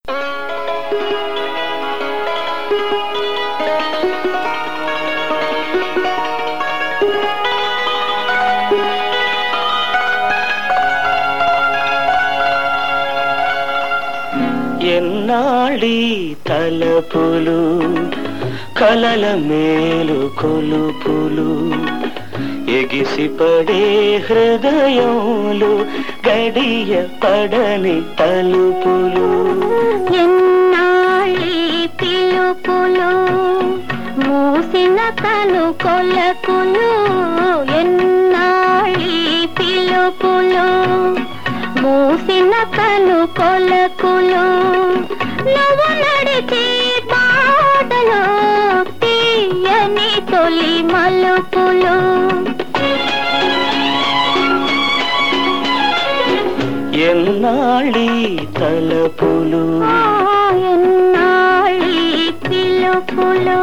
ఎన్నాళ్ళీ తలపులు కలల మేలు కొలుపులు ఎగిసిపడే హృదయములు గడియ పడని తలుపులు ఎన్నాళ్ళీ పిలుపులు మూసిన కను కొలకులు ఎన్నాళ్ళీ పిలుపులు మూసిన కను కొలకులు నువ్వు నడిచే పాటలు తీయని తొలి మలుపులు ఎన్నాళ్ళీ తలపులు ఆ, ఎన్నాళ్ళీ పిలుపులు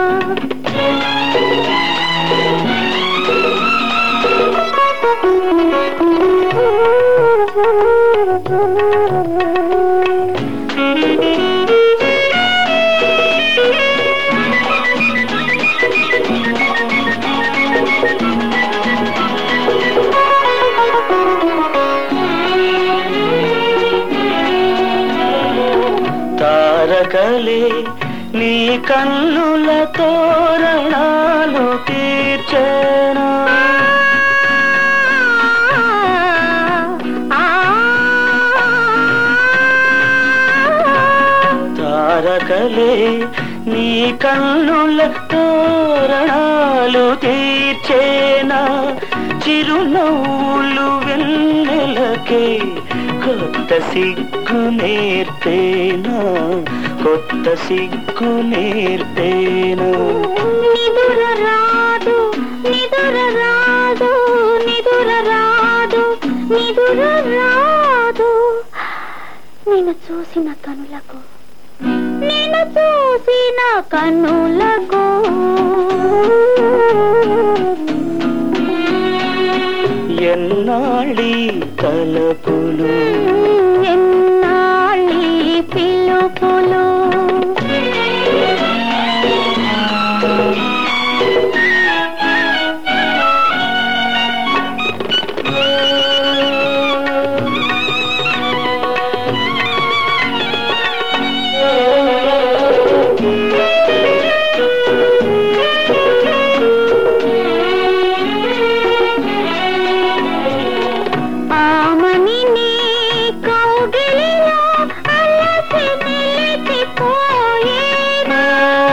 తారకలే నీ కన్నుల తోరణాలు తీర్చేనా తారకలే నీ కన్నుల తోరణాలు తీర్చేనా చిరునవ్వులు వెన్నెలకే కొత్త సిగ్గు నేర్పేనా కొత్త సిగ్గు నేర్పేనా నిదుర రాదు నిదుర రాదు నిదుర రాదు నిదుర రాదు నేను చూసిన కనులకు నేను చూసిన కనులకు ఎన్నాళ్ళీ తలపులు ఎన్నాళ్ళీ పిలుపులు ఆమని నీ కౌగిలిలో అలసి నిలిచిపోయేనా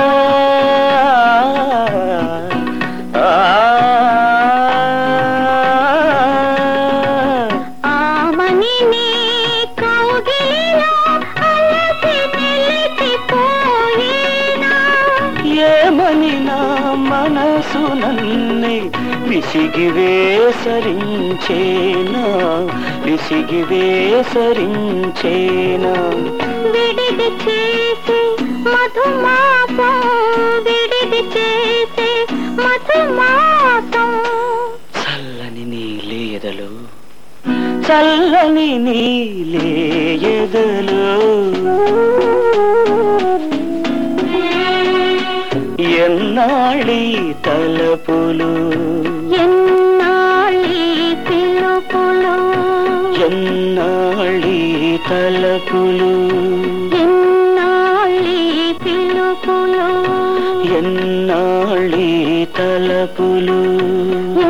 ఆమని నీ కౌగిలిలో అలసి నిలిచిపోయేనా ఏమని నా మనసు నన్నే విసిగి వేసరించేనా విసిగి వేసరించేనా విడిది చేసి మధుమాసం విడిది చేసి మధుమాసం చల్లని నీలేయదలు చల్లని నీలేయదలు ఎన్నాళ్ళీ తలపులు ఎన్నాళ్ళీ పిలుపులు ఎన్నాళ్ళీ తలపులు ఎన్నాళ్ళీ పిలుపులు ఎన్నాళ్ళీ తలపులు